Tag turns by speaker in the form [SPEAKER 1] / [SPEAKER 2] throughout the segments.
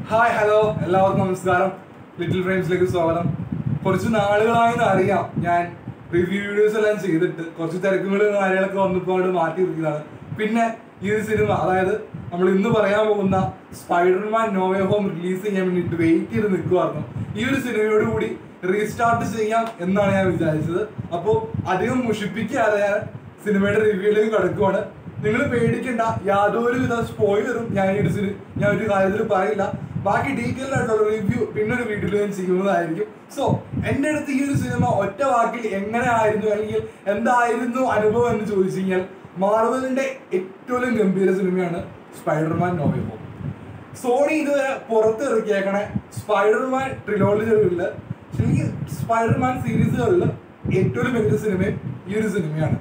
[SPEAKER 1] hi hello എല്ലാവർക്കും നമസ്കാരം little ഫ്രെയിംസിലേക്ക് സ്വാഗതം കുറച്ച് നാളുകളായെന്ന് അറിയാം ഞാൻ റിവ്യൂ വീഡിയോസ് എല്ലാം ചെയ്തിട്ട് കുറച്ച് തിരക്കുകളും കാര്യങ്ങളൊക്കെ വന്നപ്പോൾ മാറ്റി നിർത്തിയതാണ് പിന്നെ ഈ ഒരു സിനിമ അതായത് നമ്മൾ ഇന്ന് പറയാൻ പോകുന്ന സ്പൈഡർമാൻ നോവേ ഹോം റിലീസ് ചെയ്യാൻ വേണ്ടിയിട്ട് വെയിറ്റ് ചെയ്ത് നിൽക്കുമായിരുന്നു ഈ ഒരു സിനിമയോട് കൂടി റീസ്റ്റാർട്ട് ചെയ്യാം എന്നാണ് ഞാൻ വിചാരിച്ചത് അപ്പോൾ അധികം മുഷിപ്പിക്കാതെ ഞാൻ സിനിമയുടെ റിവ്യൂയിലേക്ക് കടക്കുവാണ് നിങ്ങൾ പേടിക്കണ്ട യാതൊരു വിധ സ്പോയിലറും ഞാൻ ഈ ഒരു സിനി- ഞാൻ ഒരു കാര്യത്തിൽ പറയില്ല ബാക്കി ഡീറ്റെയിൽ ആയിട്ടുള്ള റിവ്യൂ പിന്നെ ഒരു വീഡിയോയിൽ ഞാൻ ചെയ്യുന്നതായിരിക്കും സോ എൻ്റെ അടുത്ത് ഈ ഒരു സിനിമ ഒറ്റ വാക്കിൽ എങ്ങനെ ആയിരുന്നു അല്ലെങ്കിൽ എന്തായിരുന്നു അനുഭവം എന്ന് ചോദിച്ചു കഴിഞ്ഞാൽ മാർവലിന്റെ ഏറ്റവും ഗംഭീര സിനിമയാണ് സ്പൈഡർമാൻ നോവേ ഹോം സോണി ഇതുവരെ പുറത്തിറക്കിയേക്കണ സ്പൈഡർമാൻ ട്രിലോജികളിൽ ശരിക്കും സ്പൈഡർമാൻ സീരീസുകളിൽ ഏറ്റവും മികച്ച സിനിമയും ഈ ഒരു സിനിമയാണ്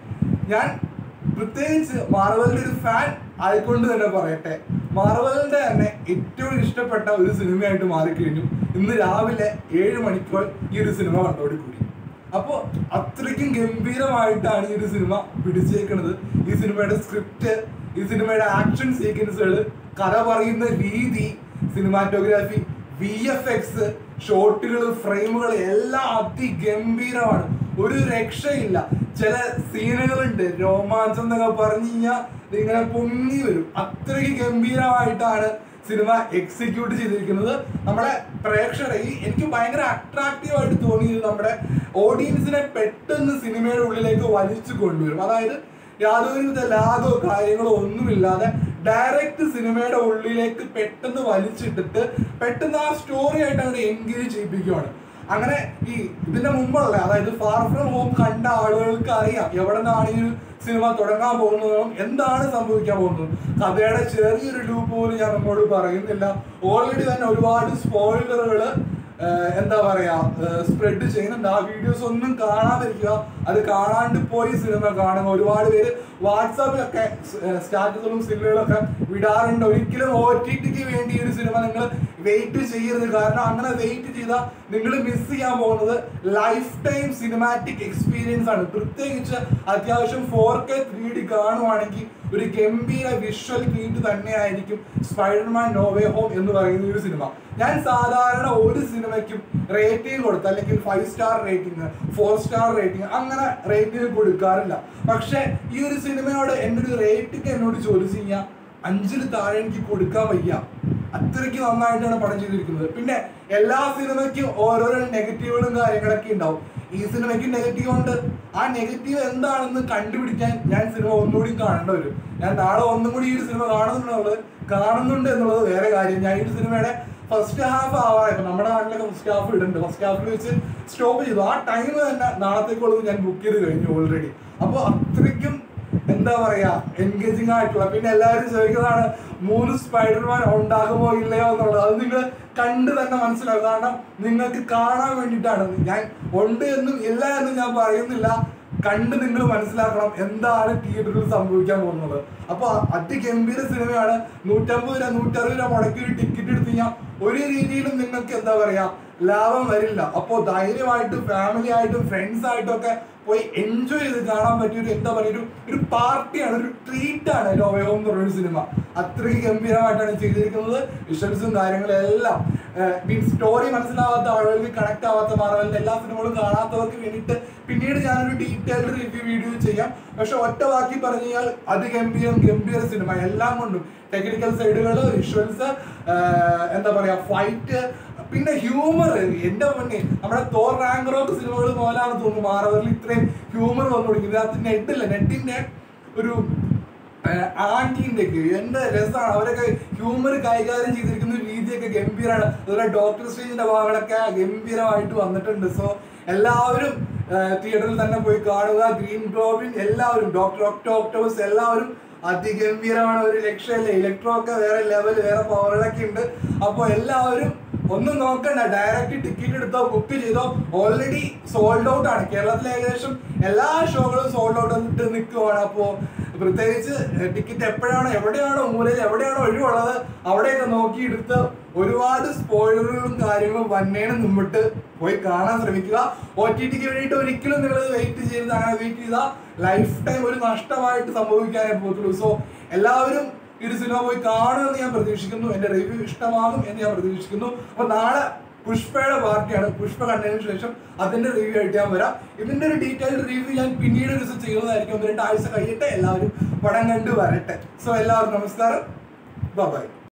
[SPEAKER 1] ഞാൻ പ്രത്യേകിച്ച് മാർവലിന്റെ ഒരു ഫാൻ ആയിക്കൊണ്ട് തന്നെ പറയട്ടെ മാർവലിന്റെ തന്നെ ഏറ്റവും ഇഷ്ടപ്പെട്ട ഒരു സിനിമയായിട്ട് മാറിക്കഴിഞ്ഞു ഇന്ന് രാവിലെ ഏഴ് മണിക്കൂർ ഈ ഒരു സിനിമ കണ്ടോടി കൂടി അപ്പോൾ അത്രയ്ക്കും ഗംഭീരമായിട്ടാണ് ഈ ഒരു സിനിമ പിടിച്ചേക്കുന്നത് ഈ സിനിമയുടെ സ്ക്രിപ്റ്റ് ഈ സിനിമയുടെ ആക്ഷൻ സീക്വൻസുകൾ കഥ പറയുന്ന രീതി സിനിമാറ്റോഗ്രാഫി വി എഫ് എക്സ് ഷോട്ടുകൾ ഫ്രെയിമുകൾ എല്ലാം അതിഗംഭീരമാണ് ഒരു രക്ഷയില്ല ചില സീനുകളുണ്ട് രോമാഞ്ചം എന്നൊക്കെ പറഞ്ഞു കഴിഞ്ഞാൽ ഇങ്ങനെ പൊങ്ങി വരും അത്രയ്ക്ക് ഗംഭീരമായിട്ടാണ് സിനിമ എക്സിക്യൂട്ട് ചെയ്തിരിക്കുന്നത് നമ്മുടെ പ്രേക്ഷകരെ ഈ എനിക്ക് ഭയങ്കര അട്രാക്റ്റീവ് ആയിട്ട് തോന്നിയത് നമ്മുടെ ഓഡിയൻസിനെ പെട്ടെന്ന് സിനിമയുടെ ഉള്ളിലേക്ക് വലിച്ചു കൊണ്ടുവരും അതായത് യാതൊരുവിധ ലാഗോ കാര്യങ്ങളോ ഒന്നുമില്ലാതെ ഡയറക്റ്റ് സിനിമയുടെ ഉള്ളിലേക്ക് പെട്ടെന്ന് വലിച്ചിട്ടിട്ട് പെട്ടെന്ന് ആ സ്റ്റോറി ആയിട്ട് അങ്ങനെ എൻഗേജ് ചെയ്യിപ്പിക്കുകയാണ് അങ്ങനെ ഈ ഇതിന്റെ മുമ്പുള്ള അതായത് ഫാർ ഫ്രം ഹോം കണ്ട ആളുകൾക്ക് അറിയാം എവിടെ നിന്നാണ് ഈ ഒരു സിനിമ തുടങ്ങാൻ പോകുന്നതും എന്താണ് സംഭവിക്കാൻ പോകുന്നതും കഥയുടെ ചെറിയൊരു ലൂപ്പ് പോലും ഞാൻ നമ്മോട് പറയുന്നില്ല ഓൾറെഡി തന്നെ ഒരുപാട് സ്പോയിലറുകൾ എന്താ പറയാ സ്പ്രെഡ് ചെയ്യുന്നുണ്ട് ആ വീഡിയോസ് ഒന്നും കാണാതിരിക്കുക അത് കാണാണ്ട് പോയി സിനിമ കാണുക ഒരുപാട് പേര് വാട്സാപ്പിലൊക്കെ സ്റ്റാറ്റസുകളും സിനിമകളൊക്കെ വിടാറുണ്ട് ഒരിക്കലും ഒ ടി ടിക്ക് വേണ്ടി ഈ ഒരു സിനിമ നിങ്ങൾ വെയിറ്റ് ചെയ്യരുത് കാരണം അങ്ങനെ വെയിറ്റ് ചെയ്താൽ നിങ്ങൾ മിസ് ചെയ്യാൻ പോകുന്നത് ലൈഫ് ടൈം സിനിമാറ്റിക് എക്സ്പീരിയൻസ് ആണ് പ്രത്യേകിച്ച് അത്യാവശ്യം ഫോർ കെ ത്രീ ഡി കാണുവാണെങ്കിൽ ഒരു ഗംഭീര വിഷ്വൽ ട്രീറ്റ് തന്നെയായിരിക്കും സ്പൈഡർമാൻ നോവേ ഹോം എന്ന് പറയുന്ന ഒരു സിനിമ ഞാൻ സാധാരണ ഒരു സിനിമയ്ക്കും റേറ്റിംഗ് കൊടുത്ത് അല്ലെങ്കിൽ five star rating four star rating അങ്ങനെ റേറ്റിംഗ് കൊടുക്കാറില്ല പക്ഷെ ഈ ഒരു സിനിമയോട് എൻ്റെ ഒരു റേറ്റിംഗ് എന്നോട് ചോദിച്ചു കഴിഞ്ഞാൽ അഞ്ചിൽ താഴെ എനിക്ക് കൊടുക്കാൻ വയ്യ അത്രയ്ക്ക് നന്നായിട്ടാണ് പടം ചെയ്തിരിക്കുന്നത് പിന്നെ എല്ലാ സിനിമയ്ക്കും ഓരോരോ നെഗറ്റീവുകളും കാര്യങ്ങളൊക്കെ ഉണ്ടാവും ഈ സിനിമയ്ക്ക് നെഗറ്റീവ് ഉണ്ട് ആ നെഗറ്റീവ് എന്താണെന്ന് കണ്ടുപിടിക്കാൻ ഞാൻ സിനിമ ഒന്നുകൂടി കാണേണ്ട വരും ഞാൻ നാളെ ഒന്നും കൂടി ഈ ഒരു സിനിമ കാണുന്നുള്ളത് കാണുന്നുണ്ട് എന്നുള്ളത് വേറെ കാര്യം ഞാൻ ഈ ഒരു സിനിമയുടെ ഫസ്റ്റ് ഹാഫ് ആവാം ഇപ്പൊ നമ്മുടെ നാട്ടിലൊക്കെ ഫസ്റ്റ് ഹാഫ് ഇടുന്നുണ്ട് ഫസ്റ്റ് ഹാഫിൽ വെച്ച് സ്റ്റോപ്പ് ചെയ്തു ആ ടൈം തന്നെ നാളത്തേക്കുള്ളത് ഞാൻ ബുക്ക് ചെയ്ത് കഴിഞ്ഞു ഓൾറെഡി അപ്പോൾ അത്രയ്ക്കും എന്താ പറയാ എൻഗേജിങ് ആയിട്ടുള്ള പിന്നെ എല്ലാവരും ചോദിക്കുന്നതാണ് മൂന്ന് സ്പൈഡർമാൻ ഉണ്ടാകുമോ ഇല്ലയോ എന്നുള്ളത് അത് നിങ്ങൾ കണ്ട് തന്നെ മനസ്സിലാവും കാരണം നിങ്ങൾക്ക് കാണാൻ വേണ്ടിയിട്ടാണ് ഞാൻ ഉണ്ട് എന്നും ഇല്ല എന്നും ഞാൻ പറയുന്നില്ല കണ്ട് നിങ്ങൾ മനസ്സിലാക്കണം എന്താണ് തിയേറ്ററിൽ സംഭവിക്കാൻ പോകുന്നത് അപ്പൊ അതിഗംഭീര സിനിമയാണ് നൂറ്റമ്പത് രൂപ നൂറ്ററുപത് രൂപ മുടക്കി ഒരു ടിക്കറ്റ് എടുത്ത് കഴിഞ്ഞാൽ ഒരു രീതിയിലും നിങ്ങൾക്ക് എന്താ പറയാ ലാഭം വരില്ല അപ്പോൾ ധൈര്യമായിട്ട് ഫാമിലി ആയിട്ടും ഫ്രണ്ട്സ് ആയിട്ടും ഒക്കെ പോയി എൻജോയ് ചെയ്ത് കാണാൻ പറ്റിയ ഒരു എന്താ പറയുക ഒരു ഒരു പാർട്ടിയാണ് ഒരു ട്രീറ്റ് ആണ് ലോവയോ എന്ന് പറയുന്ന സിനിമ അത്രയ്ക്ക് ഗംഭീരമായിട്ടാണ് ചെയ്തിരിക്കുന്നത് വിഷ്വൽസും കാര്യങ്ങളും എല്ലാം മീൻസ് സ്റ്റോറി മനസ്സിലാവാത്ത ആളുകൾക്ക് കണക്ട് ആവാത്ത മാർവലിന്റെ എല്ലാ സിനിമകളും കാണാത്തവർക്ക് വേണ്ടിയിട്ട് പിന്നീട് ഞാനൊരു ഡീറ്റെയിൽഡ് റിവ്യൂ വീഡിയോ ചെയ്യാം പക്ഷെ ഒറ്റ വാക്കി പറഞ്ഞു കഴിഞ്ഞാൽ അതിഗംഭീരം ഗംഭീര സിനിമ എല്ലാം കൊണ്ടും ടെക്നിക്കൽ സൈഡുകൾ വിഷ്വൽസ് എന്താ പറയാ ഫൈറ്റ് പിന്നെ ഹ്യൂമർ എന്റെ മുന്നേ നമ്മുടെ തോർ റാങ്കറോക്ക് സിനിമകൾ പോലാണ് തോന്നുന്നു മാറവറിൽ ഇത്രയും ഹ്യൂമർ വന്നു തുടങ്ങി ഇതിനകത്ത് നെറ്റില്ല നെറ്റിന്റെ ഒരു ആന്റിന്റെ ഒക്കെ എന്റെ രസമാണ് അവരൊക്കെ ഹ്യൂമർ കൈകാര്യം ചെയ്തിരിക്കുന്ന രീതിയൊക്കെ ഗംഭീരമാണ് അതുപോലെ ഡോക്ടർ സ്ട്രേഞ്ചിന്റെ ഭാഗങ്ങളൊക്കെ ഗംഭീരമായിട്ട് വന്നിട്ടുണ്ട് സോ എല്ലാവരും തിയേറ്ററിൽ തന്നെ പോയി കാണുക ഗ്രീൻ ഗ്ലോബിൻ എല്ലാവരും ഡോക്ടർ ഒക്ടോ ഒക്ടോബസ് എല്ലാവരും അതിഗംഭീരമാണ് ഒരു ലക്ഷ്യമില്ല ഇലക്ട്രോ ഒക്കെ വേറെ ലെവൽ വേറെ പവറുകളൊക്കെ ഉണ്ട് അപ്പോൾ എല്ലാവരും ഒന്നും നോക്കണ്ട ഡയറക്റ്റ് ടിക്കറ്റ് എടുത്തോ ബുക്ക് ചെയ്തോ ഓൾറെഡി സോൾഡ് ഔട്ട് ആണ് കേരളത്തിലെ ഏകദേശം എല്ലാ ഷോകളും സോൾഡ് ഔട്ട് എന്നിട്ട് നിൽക്കുവാണ് അപ്പോൾ പ്രത്യേകിച്ച് ടിക്കറ്റ് എപ്പോഴാണോ എവിടെയാണോ മൂലയിൽ എവിടെയാണോ ഒഴിവുള്ളത് അവിടെയൊക്കെ നോക്കിയെടുത്ത് ഒരുപാട് സ്പോയിലറുകളും കാര്യങ്ങളും വന്നേന് മുമ്പിട്ട് പോയി കാണാൻ ശ്രമിക്കുക ഒ ടി ടിക്ക് വേണ്ടിയിട്ട് ഒരിക്കലും നിങ്ങൾ വെയിറ്റ് ചെയ്ത് അങ്ങനെ വെയിറ്റ് ചെയ്താൽ ലൈഫ് ടൈം ഒരു നഷ്ടമായിട്ട് സംഭവിക്കാനേ പോകത്തുള്ളൂ സോ എല്ലാവരും ഈ ഒരു സിനിമ പോയി കാണുമെന്ന് ഞാൻ പ്രതീക്ഷിക്കുന്നു എന്റെ റിവ്യൂ ഇഷ്ടമാകും എന്ന് ഞാൻ പ്രതീക്ഷിക്കുന്നു അപ്പൊ നാളെ പുഷ്പയുടെ പാർട്ടിയാണ് പുഷ്പ കണ്ടതിന് ശേഷം അതിന്റെ റിവ്യൂ ആയിട്ട് ഞാൻ വരാം ഇതിന്റെ ഒരു ഡീറ്റെയിൽഡ് റിവ്യൂ ഞാൻ പിന്നീട് ഒരു ദിവസം ചെയ്യുന്നതായിരിക്കും ഒന്ന് രണ്ടാഴ്ച കഴിയട്ടെ എല്ലാവരും പടം കണ്ടു വരട്ടെ സോ എല്ലാവർക്കും നമസ്കാരം ബൈ